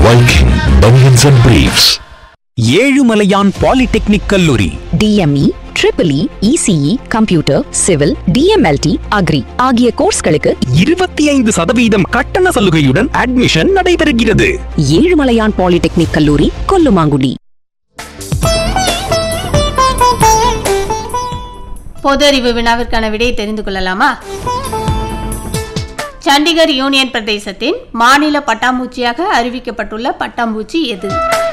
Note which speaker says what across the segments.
Speaker 1: Viking Bunions and Briefs.
Speaker 2: Ezhumalaiyan polytechnic கல்லூரி
Speaker 3: DME triple E ECE computer civil DMLT agri ஆகிய கோர்ஸ்களுக்கு
Speaker 2: இருபத்தி ஐந்து சதவீதம் கட்டண சலுகையுடன் அட்மிஷன் நடைபெறுகிறது
Speaker 3: ஏழுமலையான் பாலிடெக்னிக் கல்லூரி கொல்லுமாங்குடி
Speaker 4: பொது அறிவு வினாவிற்கான விடையை தெரிந்து கொள்ளலாமா சண்டிகர் யூனியன் பிரதேசத்தின் மாநில பட்டாம்பூச்சியாக அறிவிக்கப்பட்டுள்ள பட்டாம்பூச்சி எது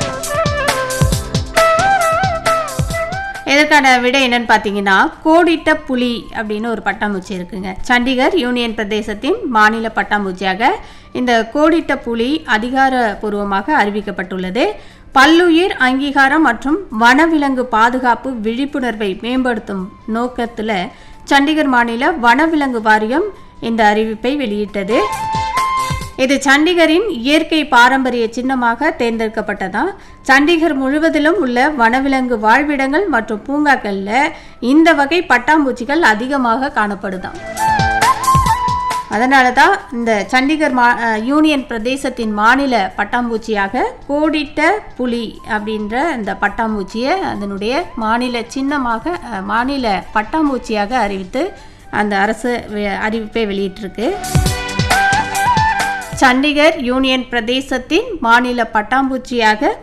Speaker 4: இதற்கான விடை என்னன்னு பார்த்தீங்கன்னா கோடிட்ட புலி அப்படின்னு ஒரு பட்டாம்பூச்சி இருக்குங்க சண்டிகர் யூனியன் பிரதேசத்தின் மாநில பட்டாம்பூச்சியாக இந்த கோடிட்ட புலி அதிகாரப்பூர்வமாக அறிவிக்கப்பட்டுள்ளது பல்லுயிர் அங்கீகாரம் மற்றும் வனவிலங்கு பாதுகாப்பு விழிப்புணர்வை மேம்படுத்தும் நோக்கத்தில் சண்டிகர் மாநில வனவிலங்கு வாரியம் இந்த அறிவிப்பை வெளியிட்டது இது சண்டிகரின் இயற்கை பாரம்பரிய சின்னமாக தேர்ந்தெடுக்கப்பட்டதா சண்டிகர் முழுவதிலும் உள்ள வனவிலங்கு வாழ்விடங்கள் மற்றும் பூங்காக்கள்ல இந்த வகை பட்டாம்பூச்சிகள் அதிகமாக காணப்படுதாம் அதனால தான் இந்த சண்டிகர் மா அஹ், யூனியன் பிரதேசத்தின் மாநில பட்டாம்பூச்சியாக கோடிட்ட புலி அப்படின்ற இந்த பட்டாம்பூச்சியை அதனுடைய மாநில சின்னமாக அஹ், மாநில பட்டாம்பூச்சியாக அறிவித்து அந்த அரசு வெ- அறிவிப்பை வெளியிட்டிருக்கு சண்டிகர் யூனியன் பிரதேசத்தின் மாநில பட்டாம்பூச்சியாக